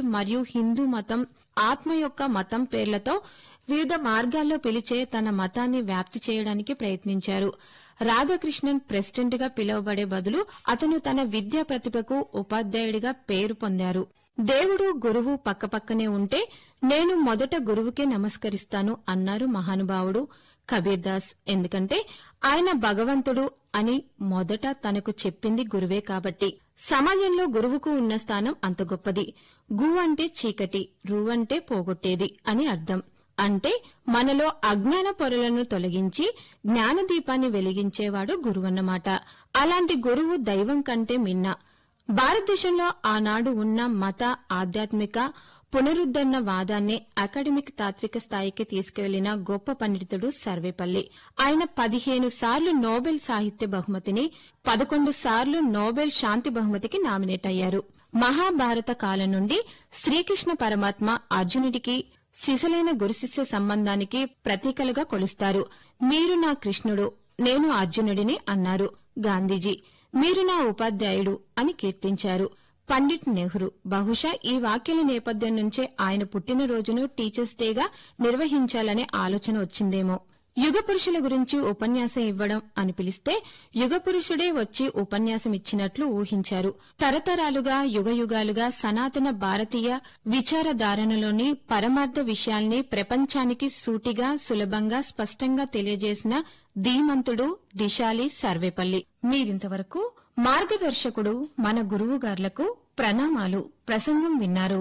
మరియు హిందూ మతం ఆత్మ యొక్క మతం పేర్లతో వివిధ మార్గాల్లో పిలిచే తన మతాన్ని వ్యాప్తి చేయడానికి ప్రయత్నించారు రాధాకృష్ణన్ ప్రెసిడెంట్ గా పిలువబడే బదులు అతను తన విద్యా ప్రతిభకు ఉపాధ్యాయుడిగా పేరు పొందారు దేవుడు గురువు పక్కపక్కనే ఉంటే నేను మొదట గురువుకే నమస్కరిస్తాను అన్నారు మహానుభావుడు కబీర్ దాస్ ఎందుకంటే ఆయన భగవంతుడు అని మొదట తనకు చెప్పింది గురువే కాబట్టి సమాజంలో గురువుకు ఉన్న స్థానం అంత గొప్పది గు అంటే చీకటి రు అంటే పోగొట్టేది అని అర్థం అంటే మనలో అజ్ఞాన పొరలను తొలగించి జ్ఞానదీపాన్ని వెలిగించేవాడు గురువన్నమాట అలాంటి గురువు దైవం కంటే మిన్న భారతదేశంలో ఆనాడు ఉన్న మత ఆధ్యాత్మిక పునరుద్దరణ వాదాన్ని అకాడమిక్ తాత్విక స్థాయికి తీసుకువెళ్లిన గొప్ప పండితుడు సర్వేపల్లి ఆయన పదిహేను సార్లు నోబెల్ సాహిత్య బహుమతిని పదకొండు సార్లు నోబెల్ శాంతి బహుమతికి నామినేట్ అయ్యారు మహాభారత కాలం నుండి శ్రీకృష్ణ పరమాత్మ అర్జునుడికి సిసలైన గురుశిష్య సంబంధానికి ప్రతీకలుగా కొలుస్తారు మీరు నా కృష్ణుడు నేను అర్జునుడిని అన్నారు గాంధీజీ మీరు నా ఉపాధ్యాయుడు అని కీర్తించారు పండిట్ నెహ్రూ బహుశా ఈ వాక్యాల నేపథ్యం నుంచే ఆయన పుట్టినరోజును టీచర్స్ డేగా నిర్వహించాలనే ఆలోచన వచ్చిందేమో యుగ పురుషుల గురించి ఉపన్యాసం ఇవ్వడం అని పిలిస్తే యుగ పురుషుడే వచ్చి ఉపన్యాసం ఇచ్చినట్లు ఊహించారు తరతరాలుగా యుగయుగాలుగా సనాతన భారతీయ విచారధారణలోని పరమార్థ విషయాల్ని ప్రపంచానికి సూటిగా సులభంగా స్పష్టంగా తెలియజేసిన ధీమంతుడు దిశాలి సర్వేపల్లి మీరింతవరకు మార్గదర్శకుడు మన గురువుగార్లకు ప్రణామాలు ప్రసంగం విన్నారు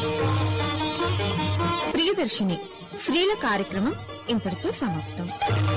ప్రియదర్శిని స్త్రీల కార్యక్రమం ఇంతటితో సమాప్తం